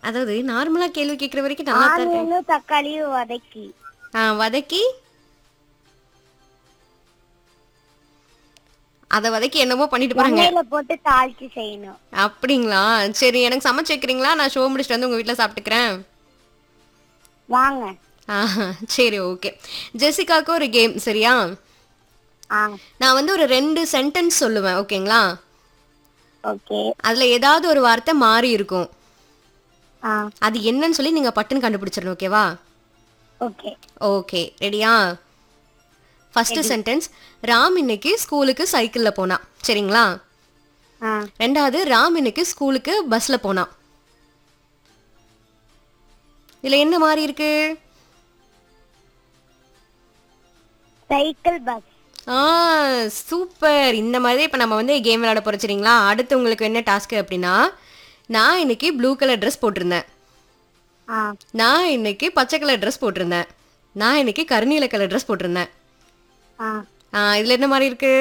அதாவது நார்மலா கேள்வி கேட்குற வரைக்கும் நல்லா தான் இருக்கேன் ஆனியனும் தக்காளியும் வதக்கி ஆ வதக்கி அதை வதக்கி என்னமோ பண்ணிட்டு போறாங்க எண்ணெயில போட்டு தாளிச்சு செய்யணும் அப்படிங்களா சரி எனக்கு சமைச்சு வைக்கிறீங்களா நான் ஷோ முடிச்சுட்டு வந்து உங்க வீட்டில் சாப்பிட்டுக்கிறேன் வாங்க ஆ சரி ஓகே ஜெசிகாக்கு ஒரு கேம் சரியா ஆ நான் வந்து ஒரு ரெண்டு சென்டென்ஸ் சொல்லுவேன் ஓகேங்களா ஓகே அதுல ஏதாவது ஒரு வார்த்தை மாறி இருக்கும் ஆ அது என்னன்னு சொல்லி நீங்க பட்டுன்னு கண்டுபிடிச்சிடணும் ஓகேவா ஓகே ஓகே ரெடியா ஃபர்ஸ்ட் சென்டென்ஸ் ராம் இன்னைக்கு ஸ்கூலுக்கு சைக்கிள்ல போனான் சரிங்களா ஆ ரெண்டாவது ராம் இன்னைக்கு ஸ்கூலுக்கு பஸ்ல போனான் இதுல என்ன மாறி இருக்கு சைக்கிள் பஸ் ஆ சூப்பர் இந்த மாதிரி இப்போ நம்ம வந்து கேம் விளையாட போறோம் சரிங்களா அடுத்து உங்களுக்கு என்ன டாஸ்க் அப்படின்னா நான் இன்னைக்கு ப்ளூ கலர் ட்ரெஸ் போட்டிருந்தேன் ஆ நான் இன்னைக்கு பச்சை கலர் ட்ரெஸ் போட்டிருந்தேன் நான் இன்னைக்கு கருநீல கலர் ட்ரெஸ் போட்டிருந்தேன் ஆ ஆ இதுல என்ன மாதிரி இருக்கு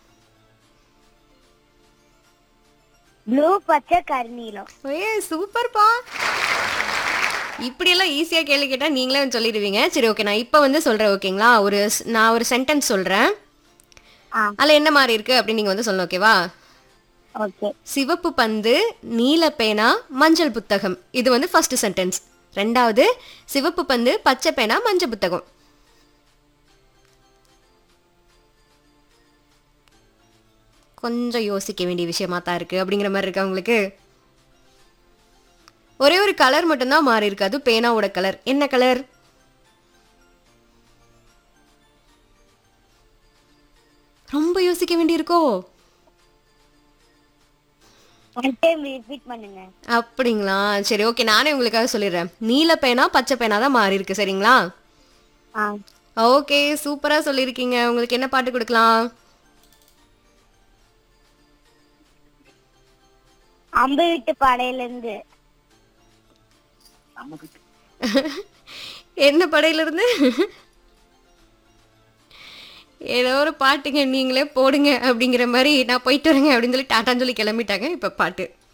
ப்ளூ பச்சை கருநீலம் ஏ சூப்பர்ப்பா இப்படியெல்லாம் ஈஸியாக கேள்வி கேட்டால் நீங்களே வந்து சொல்லிடுவீங்க சரி ஓகே நான் இப்போ வந்து சொல்கிறேன் ஓகேங்களா ஒரு ஸ்- நான் ஒரு சென்டென்ஸ் சொல்கிறேன் ஆ அதில் என்ன மாதிரி இருக்குது அப்படின்னு நீங்கள் வந்து சொல்லணும் ஓகேவா ஓகே சிவப்பு பந்து நீல பேனா மஞ்சள் புத்தகம் இது வந்து ஃபர்ஸ்ட் சென்டென்ஸ் ரெண்டாவது சிவப்பு பந்து பச்சை பேனா மஞ்சள் புத்தகம் கொஞ்சம் யோசிக்க வேண்டிய விஷயமா தான் இருக்கு அப்படிங்கிற மாதிரி இருக்கா உங்களுக்கு ஒரே ஒரு கலர் மட்டும்தான் மாறி இருக்கு அது பேனாவோட கலர் என்ன கலர் ரொம்ப யோசிக்க வேண்டியிருக்கோ ஒன் டைம் ரிப்பீட் பண்ணுங்க அப்படிங்களா சரி ஓகே நானே உங்களுக்காக சொல்லிடுறேன் நீல பேனா பச்சை பேனா தான் மாறி இருக்கு சரிங்களா ஆ ஓகே சூப்பரா சொல்லியிருக்கீங்க உங்களுக்கு என்ன பாட்டு கொடுக்கலாம் அம்பு விட்டு படையில இருந்து என்ன படையில இருந்து ஏதோ ஒரு பாட்டுங்க நீங்களே போடுங்க அப்படிங்கிற மாதிரி நான் போயிட்டு வரேங்க அப்படின்னு சொல்லி டாட்டான்னு சொல்லி கிளம்பிட்டாங்க இப்ப பாட்டு